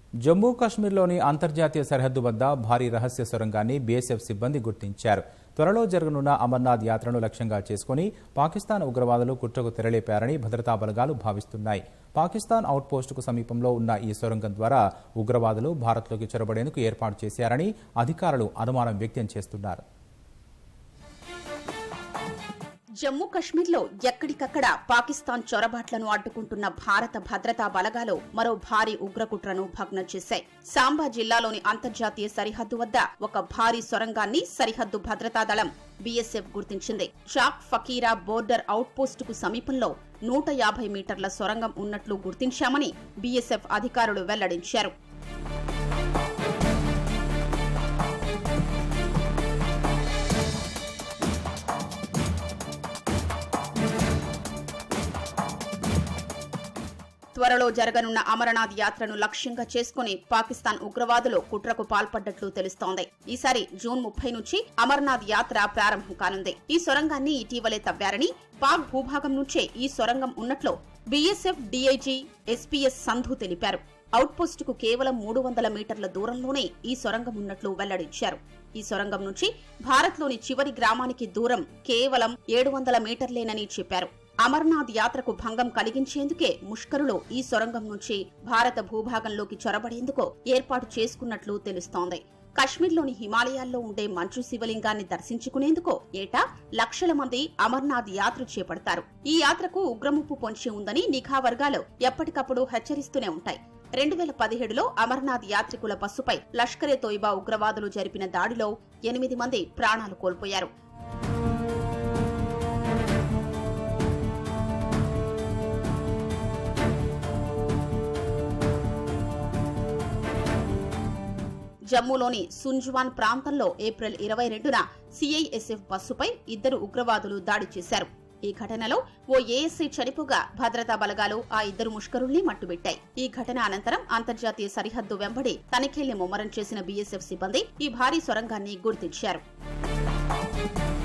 జమ్మూ కాశ్మీర్లోని అంతర్జాతీయ సరిహద్దు వద్ద భారీ రహస్య సొరంగాన్ని బీఎస్ఎఫ్ సిబ్బంది గుర్తించారు త్వరలో జరగనున్న అమర్నాథ్ యాత్రను లక్ష్యంగా చేసుకుని పాకిస్తాన్ ఉగ్రవాదులు కుట్రకు తెరలేపారని భద్రతా బలగాలు భావిస్తున్నాయి పాకిస్తాన్ అవుట్పోస్టుకు సమీపంలో ఉన్న ఈ సొరంగం ద్వారా ఉగ్రవాదులు భారత్లోకి చొరబడేందుకు ఏర్పాటు చేశారని అధికారులు అనుమానం వ్యక్తం చేస్తున్నారు జమ్మూ కశ్మీర్లో ఎక్కడికక్కడ పాకిస్తాన్ చొరబాట్లను అడ్డుకుంటున్న భారత భద్రతా బలగాలు మరో భారీ ఉగ్రకుట్రను భగ్నం చేశాయి సాంబా జిల్లాలోని అంతర్జాతీయ సరిహద్దు వద్ద ఒక భారీ సొరంగాన్ని సరిహద్దు భద్రతా దళం బీఎస్ఎఫ్ గుర్తించింది చాక్ ఫకీరా బోర్డర్ అవుట్పోస్టుకు సమీపంలో నూట యాభై మీటర్ల సొరంగం ఉన్నట్లు గుర్తించామని బీఎస్ఎఫ్ అధికారులు వెల్లడించారు త్వరలో జరగనున్న అమరనాథ్ యాత్రను లక్ష్యంగా చేసుకుని పాకిస్తాన్ ఉగ్రవాదులు కుట్రకు పాల్పడ్డట్లు తెలుస్తోంది ఈసారి జూన్ ముప్పై నుంచి అమర్నాథ్ యాత్ర ప్రారంభం కానుంది ఈ సొరంగాన్ని ఇటీవలే తవ్వారని పాక్ భూభాగం నుంచే ఈ సొరంగం ఉన్నట్లు బీఎస్ఎఫ్ డీఐజీ ఎస్పీఎస్ సంధు తెలిపారు అవుట్పోస్టుకు కేవలం మూడు వందల మీటర్ల దూరంలోనే ఈ సొరంగం ఉన్నట్లు వెల్లడించారు ఈ సొరంగం నుంచి భారత్లోని చివరి గ్రామానికి దూరం కేవలం ఏడు వందల మీటర్లేనని చెప్పారు అమర్నాథ్ యాత్రకు భంగం కలిగించేందుకే ముష్కరులు ఈ సొరంగం నుంచి భారత భూభాగంలోకి చొరబడేందుకు ఏర్పాటు చేసుకున్నట్లు తెలుస్తోంది కశ్మీర్లోని హిమాలయాల్లో ఉండే మంచు శివలింగాన్ని దర్శించుకునేందుకు ఏటా లక్షల మంది అమర్నాథ్ యాత్ర చేపడతారు ఈ యాత్రకు ఉగ్రముప్పు పొంచి ఉందని నిఘా వర్గాలు ఎప్పటికప్పుడు హెచ్చరిస్తూనే ఉంటాయి రెండు వేల పదిహేడులో అమర్నాథ్ యాత్రికుల బస్సుపై లష్కరే తోయిబా ఉగ్రవాదులు జరిపిన దాడిలో ఎనిమిది మంది ప్రాణాలు కోల్పోయారు జమ్మూలోని సుంజువాన్ ప్రాంతంలో ఏప్రిల్ ఇరవై రెండున సిఐఎస్ఎఫ్ బస్సుపై ఇద్దరు ఉగ్రవాదులు దాడి చేశారు ఈ ఘటనలో ఓ ఏఎస్ఐ చనిపోగా భద్రతా బలగాలు ఆ ఇద్దరు ముష్కరుల్ని మట్టుబెట్టాయి ఈ ఘటన అనంతరం అంతర్జాతీయ సరిహద్దు వెంబడి తనిఖీల్ని ముమ్మరం చేసిన బీఎస్ఎఫ్ సిబ్బంది ఈ భారీ సొరంగాన్ని గుర్తించారు